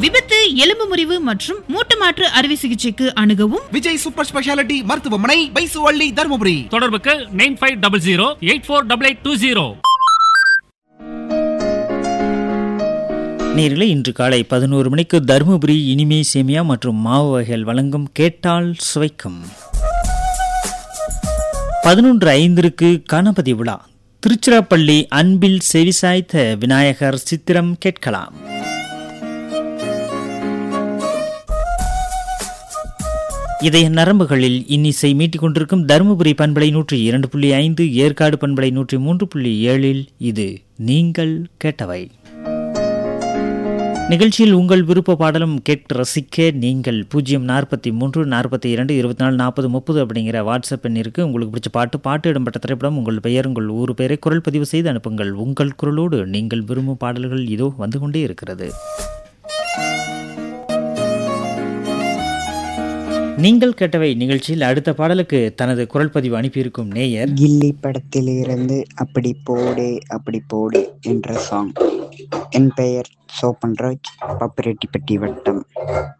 விபத்து எலும்பு முறிவு மற்றும் மூட்டு மாற்று அறுவை சிகிச்சைக்கு அணுகவும் விஜய் சூப்பர் ஸ்பெஷாலிட்டி மருத்துவமனை பைசுவள்ளி தருமபுரி தொடர்புக்கு nine five double zero eight four double eight two zero நேரில் இன்று காலை பதினோரு மணிக்கு தருமபுரி இனிமை சேமியா மற்றும் மாவு வகைகள் வழங்கும் கேட்டால் சுவைக்கும் பதினொன்று ஐந்திற்கு கணபதி விழா திருச்சிராப்பள்ளி அன்பில் செவிசாய்த்த விநாயகர் சித்திரம் கேட்கலாம் இதய நரம்புகளில் இன்னிசை மீட்டிக் கொண்டிருக்கும் தருமபுரி பண்பலை நூற்றி இரண்டு புள்ளி ஐந்து ஏற்காடு பண்பலை நூற்றி மூன்று புள்ளி ஏழில் இது நீங்கள் கேட்டவை நிகழ்ச்சியில் உங்கள் விருப்ப பாடலும் கேட்டு ரசிக்க நீங்கள் பூஜ்ஜியம் நாற்பத்தி மூன்று நாற்பத்தி இரண்டு இருபத்தி நாலு நாற்பது முப்பது அப்படிங்கிற வாட்ஸ்அப் எண் இருக்குது உங்களுக்கு பிடிச்ச பாட்டு பாட்டு இடம்பெற்ற திரைப்படம் உங்கள் பெயர் உங்கள் ஊர் பெயரை குரல் பதிவு செய்து அனுப்புங்கள் உங்கள் குரலோடு நீங்கள் விரும்பும் பாடல்கள் இதோ வந்து கொண்டே இருக்கிறது நீங்கள் கேட்டவை நிகழ்ச்சியில் அடுத்த பாடலுக்கு தனது குரல் பதிவு அனுப்பியிருக்கும் நேயர் கில்லி படத்திலிருந்து அப்படி போடு அப்படி போடு என்ற சாங் என் பெயர் சோப்பன்ராஜ் பப்பிரெட்டிப்பட்டி வட்டம்